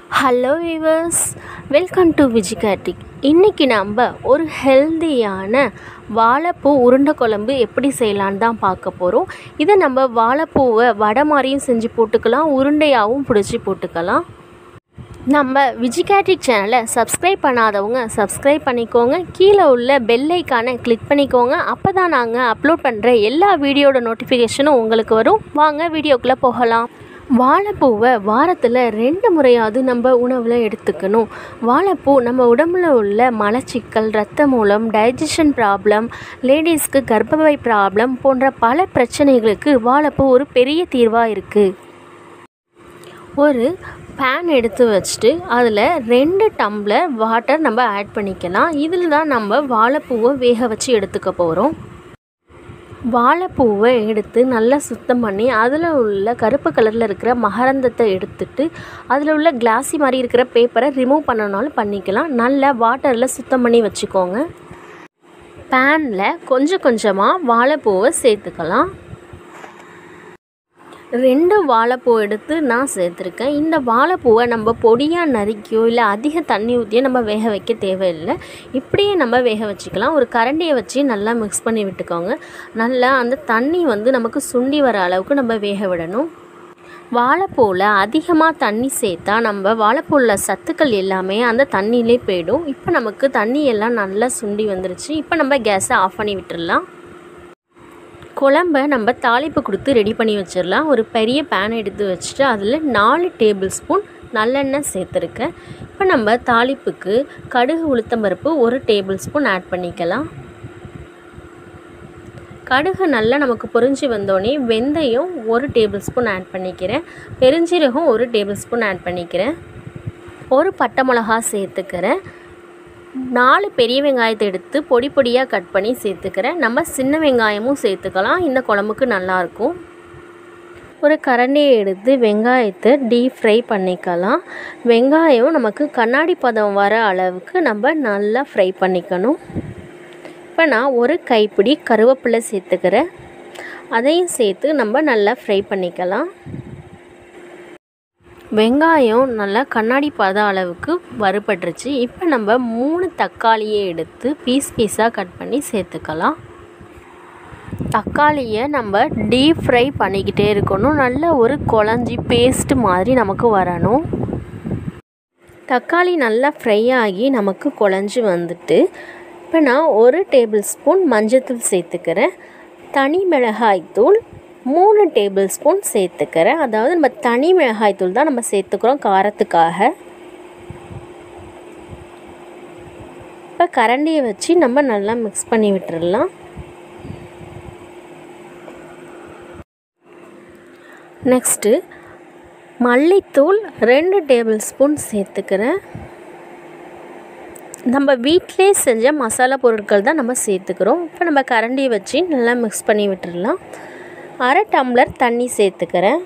hello viewers welcome to விஜிகாட்டிக் இன்றைக்கி நம்ம ஒரு ஹெல்தியான வாழைப்பூ உருண்டை குழம்பு எப்படி செய்யலான்னு தான் பார்க்க போகிறோம் இதை நம்ம வாழைப்பூவை வடை மாதிரியும் செஞ்சு போட்டுக்கலாம் உருண்டையாகவும் பிடிச்சி போட்டுக்கலாம் நம்ம விஜிகாட்டிக் சேனலை சப்ஸ்கிரைப் பண்ணாதவங்க சப்ஸ்கிரைப் பண்ணிக்கோங்க கீழே உள்ள பெல் ஐக்கானை கிளிக் பண்ணிக்கோங்க அப்போ தான் நாங்கள் அப்லோட் பண்ணுற எல்லா வீடியோட நோட்டிஃபிகேஷனும் உங்களுக்கு வரும் வாங்க வீடியோக்குள்ளே போகலாம் வாழைப்பூவை வாரத்தில் ரெண்டு முறையாவது நம்ம உணவில் எடுத்துக்கணும் வாழைப்பூ நம்ம உடம்புல உள்ள மலச்சிக்கல் ரத்த மூலம் டைஜஷன் ப்ராப்ளம் லேடிஸ்க்கு கர்ப்பப்பை ப்ராப்ளம் போன்ற பல பிரச்சனைகளுக்கு வாழைப்பூ ஒரு பெரிய தீர்வாக இருக்குது ஒரு பேன் எடுத்து வச்சுட்டு அதில் ரெண்டு டம்ளர் வாட்டர் நம்ம ஆட் பண்ணிக்கலாம் இதில் தான் நம்ம வாழைப்பூவை வேக வச்சு எடுத்துக்க போகிறோம் வாழைப்பூவை எடுத்து நல்லா சுத்தம் பண்ணி அதில் உள்ள கருப்பு கலரில் இருக்கிற மகரந்தத்தை எடுத்துட்டு அதில் உள்ள கிளாஸி மாதிரி இருக்கிற பேப்பரை ரிமூவ் பண்ணனாலும் பண்ணிக்கலாம் நல்லா வாட்டரில் சுத்தம் பண்ணி வச்சுக்கோங்க பேனில் கொஞ்சம் கொஞ்சமாக வாழைப்பூவை சேர்த்துக்கலாம் ரெண்டு வாழைப்பூ எடுத்து நான் சேர்த்துருக்கேன் இந்த வாழைப்பூவை நம்ம பொடியாக நறுக்கியோ இல்லை அதிக தண்ணி ஊற்றியோ நம்ம வேக வைக்க தேவையில்லை இப்படியே நம்ம வேக வச்சுக்கலாம் ஒரு கரண்டியை வச்சு நல்லா மிக்ஸ் பண்ணி விட்டுக்கோங்க நல்லா அந்த தண்ணி வந்து நமக்கு சுண்டி வர அளவுக்கு நம்ம வேக விடணும் வாழைப்பூவில் அதிகமாக தண்ணி சேர்த்தா நம்ம வாழைப்பூவில் சத்துக்கள் எல்லாமே அந்த தண்ணியிலே போயிடும் இப்போ நமக்கு தண்ணி எல்லாம் நல்லா சுண்டி வந்துருச்சு இப்போ நம்ம கேஸை ஆஃப் பண்ணி விட்டுடலாம் குழம்ப நம்ம தாளிப்பு கொடுத்து ரெடி பண்ணி வச்சிடலாம் ஒரு பெரிய பேன் எடுத்து வச்சுட்டு அதில் நாலு டேபிள் ஸ்பூன் நல்லெண்ணெய் சேர்த்துருக்கேன் இப்போ நம்ம தாளிப்புக்கு கடுகு உளுத்தம்பருப்பு ஒரு டேபிள் ஸ்பூன் ஆட் பண்ணிக்கலாம் கடுகு நல்லா நமக்கு பொரிஞ்சு வந்தோடனே வெந்தயம் ஒரு டேபிள் ஸ்பூன் ஆட் பண்ணிக்கிறேன் பெருஞ்சீரகம் ஒரு டேபிள் ஸ்பூன் ஆட் பண்ணிக்கிறேன் ஒரு பட்டை மிளகா சேர்த்துக்கிறேன் நாலு பெரிய வெங்காயத்தை எடுத்து பொடி பொடியாக கட் பண்ணி சேர்த்துக்கிறேன் நம்ம சின்ன வெங்காயமும் சேர்த்துக்கலாம் இந்த குழம்புக்கு நல்லாயிருக்கும் ஒரு கரண்டியை எடுத்து வெங்காயத்தை டீப் ஃப்ரை பண்ணிக்கலாம் வெங்காயம் நமக்கு கண்ணாடி பதம் வர அளவுக்கு நம்ம நல்லா ஃப்ரை பண்ணிக்கணும் இப்போ நான் ஒரு கைப்பிடி கருவேப்பிலை சேர்த்துக்கிறேன் அதையும் சேர்த்து நம்ம நல்லா ஃப்ரை பண்ணிக்கலாம் வெங்காயம் நல்லா கண்ணாடி பத அளவுக்கு வறுபட்டுருச்சு இப்போ நம்ம மூணு தக்காளியை எடுத்து பீஸ் பீஸாக கட் பண்ணி சேர்த்துக்கலாம் தக்காளியை நம்ம டீப் ஃப்ரை பண்ணிக்கிட்டே இருக்கணும் நல்ல ஒரு குழஞ்சி பேஸ்ட் மாதிரி நமக்கு வரணும் தக்காளி நல்லா ஃப்ரை ஆகி நமக்கு குழஞ்சி வந்துட்டு இப்போ நான் ஒரு டேபிள் ஸ்பூன் மஞ்சத்தூள் சேர்த்துக்கிறேன் தனி மிளகாய் தூள் மூணு டேபிள் ஸ்பூன் சேர்த்துக்கிறேன் அதாவது நம்ம தனி மிளகாய் தூள் தான் நம்ம சேர்த்துக்கிறோம் காரத்துக்காக இப்போ கரண்டியை வச்சு நம்ம நல்லா மிக்ஸ் பண்ணி விட்டுடலாம் நெக்ஸ்ட்டு மல்லித்தூள் ரெண்டு டேபிள் ஸ்பூன் சேர்த்துக்கிறேன் நம்ம வீட்டிலே செஞ்ச மசாலா பொருட்கள் தான் நம்ம சேர்த்துக்கிறோம் இப்போ நம்ம கரண்டியை வச்சு நல்லா மிக்ஸ் பண்ணி விட்டுடலாம் அரை டம்ளர் தண்ணி சேர்த்துக்கிறேன்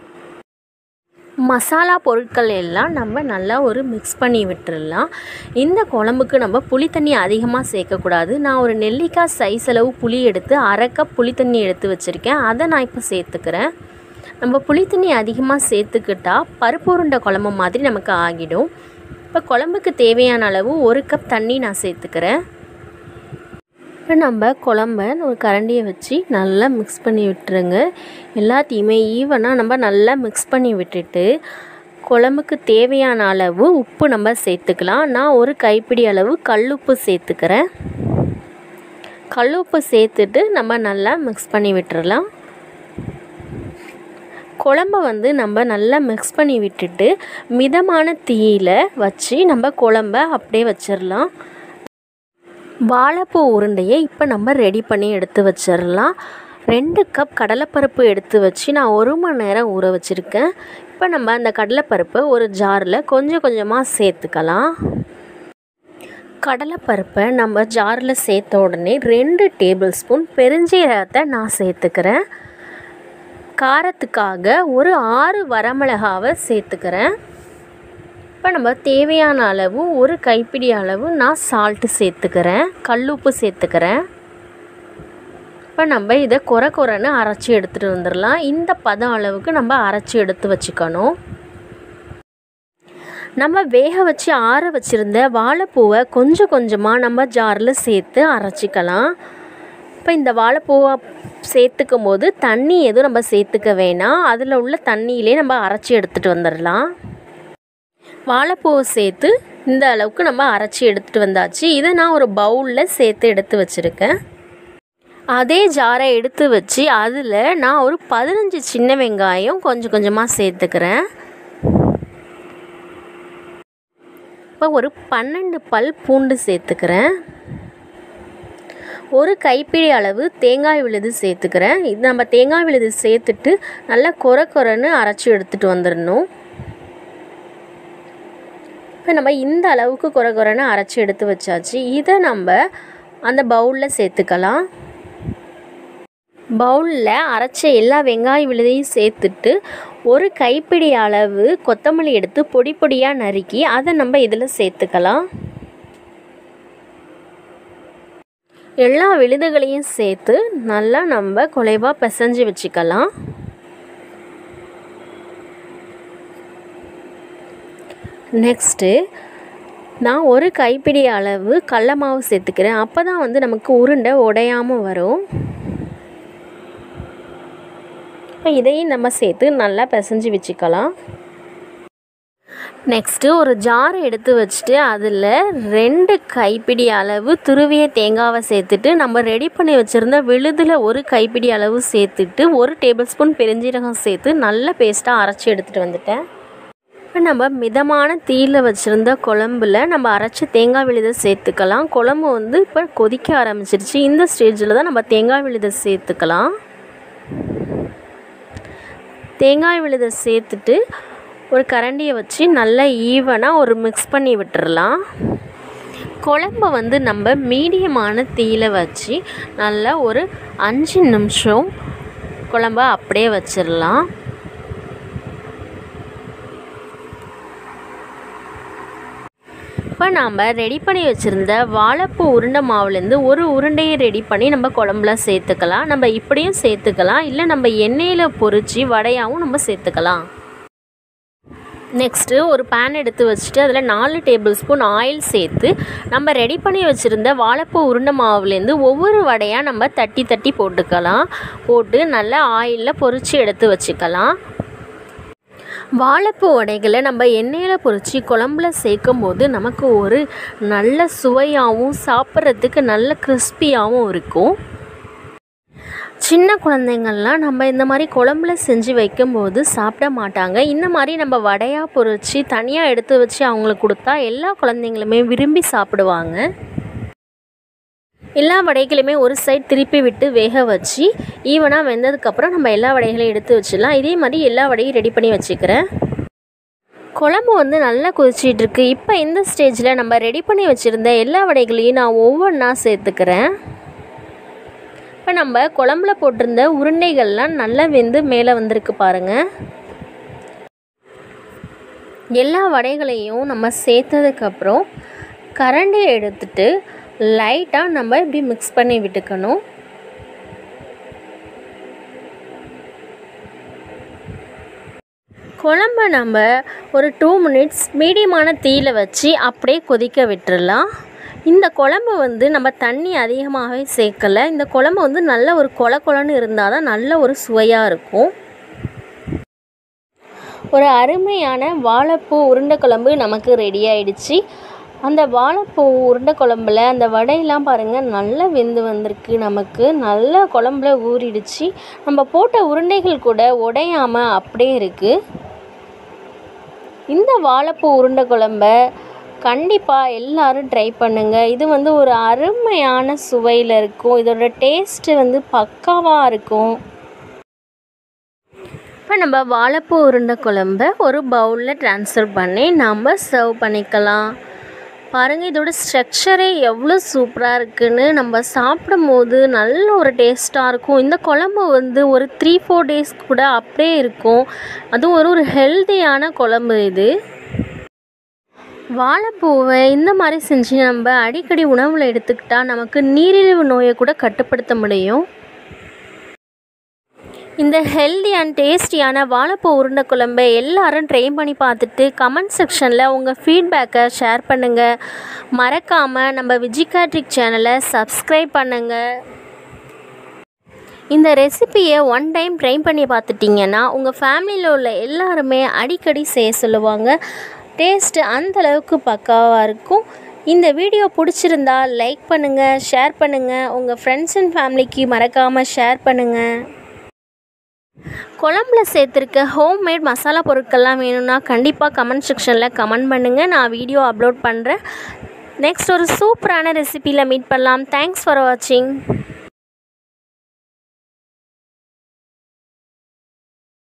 மசாலா பொருட்கள் எல்லாம் நம்ம நல்லா ஒரு மிக்ஸ் பண்ணி விட்டுடலாம் இந்த குழம்புக்கு நம்ம புளி தண்ணி அதிகமாக சேர்க்கக்கூடாது நான் ஒரு நெல்லிக்காய் சைஸ் அளவு புளி எடுத்து அரை கப் புளி தண்ணி எடுத்து வச்சுருக்கேன் அதை நான் இப்போ சேர்த்துக்கிறேன் நம்ம புளி தண்ணி அதிகமாக சேர்த்துக்கிட்டா பருப்பு உருண்டை குழம்பு மாதிரி நமக்கு ஆகிடும் இப்போ குழம்புக்கு தேவையான அளவு ஒரு கப் தண்ணி நான் சேர்த்துக்கிறேன் இப்போ நம்ம குழம்ப ஒரு கரண்டியை வச்சு நல்லா மிக்ஸ் பண்ணி விட்டுருங்க எல்லாத்தையுமே ஈவனாக நம்ம நல்லா மிக்ஸ் பண்ணி விட்டுட்டு குழம்புக்கு தேவையான அளவு உப்பு நம்ம சேர்த்துக்கலாம் நான் ஒரு கைப்பிடி அளவு கல்லுப்பு சேர்த்துக்கிறேன் கல்லுப்பு சேர்த்துட்டு நம்ம நல்லா மிக்ஸ் பண்ணி விட்டுறலாம் குழம்ப வந்து நம்ம நல்லா மிக்ஸ் பண்ணி விட்டுட்டு மிதமான தீயில் வச்சு நம்ம குழம்ப அப்படியே வச்சிடலாம் வாழைப்பூ உருண்டையை இப்போ நம்ம ரெடி பண்ணி எடுத்து வச்சிடலாம் ரெண்டு கப் கடலைப்பருப்பு எடுத்து வச்சு நான் ஒரு மணி நேரம் ஊற வச்சுருக்கேன் இப்போ நம்ம அந்த கடலைப்பருப்பை ஒரு ஜாரில் கொஞ்சம் கொஞ்சமாக சேர்த்துக்கலாம் கடலைப்பருப்பை நம்ம ஜாரில் சேர்த்த உடனே ரெண்டு டேபிள் ஸ்பூன் பெருஞ்சீரகத்தை நான் சேர்த்துக்கிறேன் காரத்துக்காக ஒரு ஆறு வரமிளகாவை சேர்த்துக்கிறேன் இப்போ நம்ம தேவையான அளவு ஒரு கைப்பிடி அளவு நான் சால்ட்டு சேர்த்துக்கிறேன் கல்லுப்பு சேர்த்துக்கிறேன் இப்போ நம்ம இதை குறை குறைன்னு அரைச்சி எடுத்துகிட்டு வந்துடலாம் இந்த பதம் அளவுக்கு நம்ம அரைச்சி எடுத்து வச்சுக்கணும் நம்ம வேக வச்சு ஆற வச்சுருந்த வாழைப்பூவை கொஞ்சம் கொஞ்சமாக நம்ம ஜாரில் சேர்த்து அரைச்சிக்கலாம் இப்போ இந்த வாழைப்பூவை சேர்த்துக்கும் போது தண்ணி எதுவும் நம்ம சேர்த்துக்க வேணாம் அதில் உள்ள தண்ணியிலே நம்ம அரைச்சி எடுத்துகிட்டு வந்துடலாம் வாழைப்பூவை சேர்த்து இந்த அளவுக்கு நம்ம அரைச்சி எடுத்துகிட்டு வந்தாச்சு இதை நான் ஒரு பவுலில் சேர்த்து எடுத்து வச்சுருக்கேன் அதே ஜாரை எடுத்து வச்சு அதில் நான் ஒரு பதினஞ்சு சின்ன வெங்காயம் கொஞ்சம் கொஞ்சமாக சேர்த்துக்கிறேன் இப்போ ஒரு பன்னெண்டு பல் பூண்டு சேர்த்துக்கிறேன் ஒரு கைப்பிடி அளவு தேங்காய் விழுது சேர்த்துக்கிறேன் இது நம்ம தேங்காய் விழுது சேர்த்துட்டு நல்லா கொர கொரன்னு அரைச்சி எடுத்துகிட்டு வந்துடணும் இப்போ நம்ம இந்த அளவுக்கு கொர கொரன்னு அரைச்சி எடுத்து வச்சாச்சு இதை நம்ம அந்த பவுலில் சேர்த்துக்கலாம் பவுலில் அரைச்ச எல்லா வெங்காய விழுதையும் சேர்த்துட்டு ஒரு கைப்பிடி அளவு கொத்தமல்லி எடுத்து பொடி பொடியாக நறுக்கி அதை நம்ம இதில் சேர்த்துக்கலாம் எல்லா விழுதுகளையும் சேர்த்து நல்லா நம்ம குலைவாக பிசைஞ்சு வச்சுக்கலாம் நெக்ஸ்ட்டு நான் ஒரு கைப்பிடி அளவு கடல மாவு சேர்த்துக்கிறேன் அப்போ தான் வந்து நமக்கு உருண்டை உடையாமல் வரும் இப்போ இதையும் நம்ம சேர்த்து நல்லா பிசைஞ்சு வச்சுக்கலாம் நெக்ஸ்ட்டு ஒரு ஜார் எடுத்து வச்சுட்டு அதில் ரெண்டு கைப்பிடி அளவு துருவிய தேங்காவை சேர்த்துட்டு நம்ம ரெடி பண்ணி வச்சுருந்த விழுதில் ஒரு கைப்பிடி அளவு சேர்த்துட்டு ஒரு டேபிள் ஸ்பூன் பெருஞ்சீரகம் சேர்த்து நல்ல பேஸ்ட்டாக அரைச்சி எடுத்துகிட்டு வந்துட்டேன் இப்போ நம்ம மிதமான தீயில் வச்சுருந்த குழம்புல நம்ம அரைச்சி தேங்காய் விழுதை சேர்த்துக்கலாம் குழம்பு வந்து இப்போ கொதிக்க ஆரம்பிச்சிருச்சு இந்த ஸ்டேஜில் தான் நம்ம தேங்காய் விழுதை சேர்த்துக்கலாம் தேங்காய் விழுதை சேர்த்துட்டு ஒரு கரண்டியை வச்சு நல்லா ஈவனாக ஒரு மிக்ஸ் பண்ணி விட்டுறலாம் குழம்ப வந்து நம்ம மீடியமான தீயில் வச்சு நல்லா ஒரு அஞ்சு நிமிஷம் குழம்ப அப்படியே வச்சிடலாம் இப்போ நாம் ரெடி பண்ணி வச்சுருந்த வாழைப்பூ உருண்டை மாவுலேருந்து ஒரு உருண்டையை ரெடி பண்ணி நம்ம குழம்புல சேர்த்துக்கலாம் நம்ம இப்படியும் சேர்த்துக்கலாம் இல்லை நம்ம எண்ணெயில் பொரித்து வடையாகவும் நம்ம சேர்த்துக்கலாம் நெக்ஸ்ட்டு ஒரு பேன் எடுத்து வச்சுட்டு அதில் நாலு டேபிள் ஸ்பூன் ஆயில் சேர்த்து நம்ம ரெடி பண்ணி வச்சுருந்த வாழைப்பூ உருண்டை மாவுலேருந்து ஒவ்வொரு வடையாக நம்ம தட்டி தட்டி போட்டுக்கலாம் போட்டு நல்லா ஆயிலில் பொரித்து எடுத்து வச்சுக்கலாம் வாழைப்பூ வடைகளை நம்ம எண்ணெயில் பொரித்து குழம்புல சேர்க்கும் போது நமக்கு ஒரு நல்ல சுவையாகவும் சாப்பிட்றதுக்கு நல்ல கிறிஸ்பியாகவும் இருக்கும் சின்ன குழந்தைங்கள்லாம் நம்ம இந்த மாதிரி குழம்புல செஞ்சு வைக்கும்போது சாப்பிட மாட்டாங்க இந்த மாதிரி நம்ம வடையாக பொரித்து தனியாக எடுத்து வச்சு அவங்களுக்கு கொடுத்தா எல்லா குழந்தைங்களுமே விரும்பி சாப்பிடுவாங்க எல்லா வடைகளுமே ஒரு சைட் திருப்பி விட்டு வேக வச்சு ஈவனாக வெந்ததுக்கப்புறம் நம்ம எல்லா வடைகளையும் எடுத்து வச்சிடலாம் இதே மாதிரி எல்லா வடையும் ரெடி பண்ணி வச்சுக்கிறேன் குழம்பு வந்து நல்லா கொதிச்சிட்டு இருக்கு இப்போ இந்த ஸ்டேஜில் நம்ம ரெடி பண்ணி வச்சுருந்த எல்லா வடைகளையும் நான் ஒவ்வொன்றா சேர்த்துக்கிறேன் இப்போ நம்ம குழம்புல போட்டிருந்த உருண்டைகள்லாம் நல்லா வெந்து மேலே வந்திருக்கு பாருங்கள் எல்லா வடைகளையும் நம்ம சேர்த்ததுக்கப்புறம் கரண்டியை எடுத்துட்டு லைட்டாக நம்ம இப்படி மிக்ஸ் பண்ணி விட்டுக்கணும் குழம்ப நம்ம ஒரு டூ மினிட்ஸ் மீடியமான தீயில் வச்சு அப்படியே கொதிக்க விட்டுறலாம் இந்த குழம்பு வந்து நம்ம தண்ணி அதிகமாகவே சேர்க்கலை இந்த குழம்பு வந்து நல்ல ஒரு கொல கொலன்னு இருந்தால் தான் நல்ல ஒரு சுவையாக இருக்கும் ஒரு அருமையான வாழைப்பூ உருண்டை குழம்பு நமக்கு ரெடி ஆயிடுச்சு அந்த வாழைப்பூ உருண்டை குழம்புல அந்த வடையெல்லாம் பாருங்கள் நல்லா வெந்து வந்திருக்கு நமக்கு நல்லா குழம்புல ஊறிடுச்சு நம்ம போட்ட உருண்டைகள் கூட உடையாமல் அப்படியே இருக்குது இந்த வாழைப்பூ உருண்டை குழம்ப கண்டிப்பாக எல்லாரும் ட்ரை பண்ணுங்கள் இது வந்து ஒரு அருமையான சுவையில் இருக்கும் இதோட டேஸ்ட்டு வந்து பக்காவாக இருக்கும் இப்போ நம்ம வாழைப்பூ உருண்டை குழம்ப ஒரு பவுலில் ட்ரான்ஸ்ஃபர் பண்ணி நம்ம சர்வ் பண்ணிக்கலாம் பாருங்கள் இதோட ஸ்ட்ரக்சரே எவ்வளோ சூப்பராக இருக்குன்னு நம்ம சாப்பிடும் போது நல்ல ஒரு டேஸ்ட்டாக இருக்கும் இந்த குழம்பு வந்து ஒரு த்ரீ ஃபோர் டேஸ் கூட அப்படியே இருக்கும் அதுவும் ஒரு ஒரு ஹெல்த்தியான குழம்பு இது வாழைப்பூவை இந்த மாதிரி செஞ்சு நம்ம அடிக்கடி உணவில் எடுத்துக்கிட்டால் நமக்கு நீரிழிவு நோயை கூட கட்டுப்படுத்த முடியும் இந்த ஹெல்தி அண்ட் டேஸ்டியான வாழைப்பூ உருண்டை குழம்பை எல்லாரும் ட்ரை பண்ணி பார்த்துட்டு கமெண்ட் செக்ஷனில் உங்கள் ஃபீட்பேக்கை ஷேர் பண்ணுங்கள் மறக்காமல் நம்ம விஜிகாட்ரிக் சேனலை சப்ஸ்கிரைப் பண்ணுங்கள் இந்த ரெசிப்பியை ஒன் டைம் ட்ரை பண்ணி பார்த்துட்டிங்கன்னா உங்கள் ஃபேமிலியில் உள்ள எல்லாருமே அடிக்கடி செய்ய சொல்லுவாங்க டேஸ்ட்டு அந்தளவுக்கு பக்காவாக இருக்கும் இந்த வீடியோ பிடிச்சிருந்தா லைக் பண்ணுங்கள் ஷேர் பண்ணுங்கள் உங்கள் ஃப்ரெண்ட்ஸ் அண்ட் ஃபேமிலிக்கு மறக்காமல் ஷேர் பண்ணுங்கள் குழம்புல சேர்த்துருக்க ஹோம்மேட் மசாலா பொருட்கள்லாம் வேணும்னா கண்டிப்பாக கமெண்ட் செக்ஷனில் கமெண்ட் பண்ணுங்கள் நான் வீடியோ அப்லோட் பண்ணுறேன் நெக்ஸ்ட் ஒரு சூப்பரான ரெசிப்பியில் மீட் பண்ணலாம் தேங்க்ஸ் ஃபார் வாட்சிங்